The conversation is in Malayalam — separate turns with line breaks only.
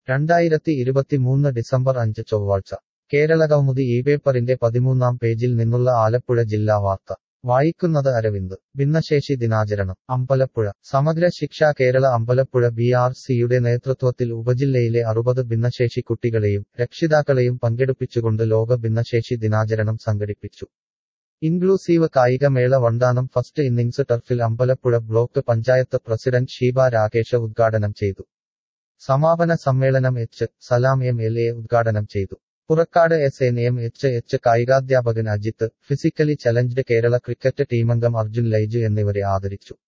രണ്ടായിരത്തി ഇരുപത്തിമൂന്ന് ഡിസംബർ അഞ്ച് ചൊവ്വാഴ്ച കേരള കൗമുദി ഈ പേപ്പറിന്റെ പതിമൂന്നാം പേജിൽ നിന്നുള്ള ആലപ്പുഴ ജില്ലാ വാർത്ത വായിക്കുന്നത് അരവിന്ദ് ഭിന്നശേഷി ദിനാചരണം അമ്പലപ്പുഴ സമഗ്ര ശിക്ഷ കേരള അമ്പലപ്പുഴ ബി ആർ സിയുടെ നേതൃത്വത്തിൽ ഉപജില്ലയിലെ അറുപത് ഭിന്നശേഷി കുട്ടികളെയും രക്ഷിതാക്കളെയും പങ്കെടുപ്പിച്ചുകൊണ്ട് ലോക ഭിന്നശേഷി ദിനാചരണം സംഘടിപ്പിച്ചു ഇൻക്ലൂസീവ് കായികമേള വണ്ടാനം ഫസ്റ്റ് ഇന്നിംഗ്സ് ടർഫിൽ അമ്പലപ്പുഴ ബ്ലോക്ക് പഞ്ചായത്ത് പ്രസിഡന്റ് ഷീബ രാകേഷ് ഉദ്ഘാടനം ചെയ്തു സമാപന സമ്മേളനം H Salam M L A ഉദ്ഘാടനം ചെയ്തു Purakkad S N M H H കായികാധ്യാപകൻ Ajith physically challenged Kerala cricket ടീമംഗം അർജുൻ ലൈജു എന്നിവരെ ആദരിച്ചു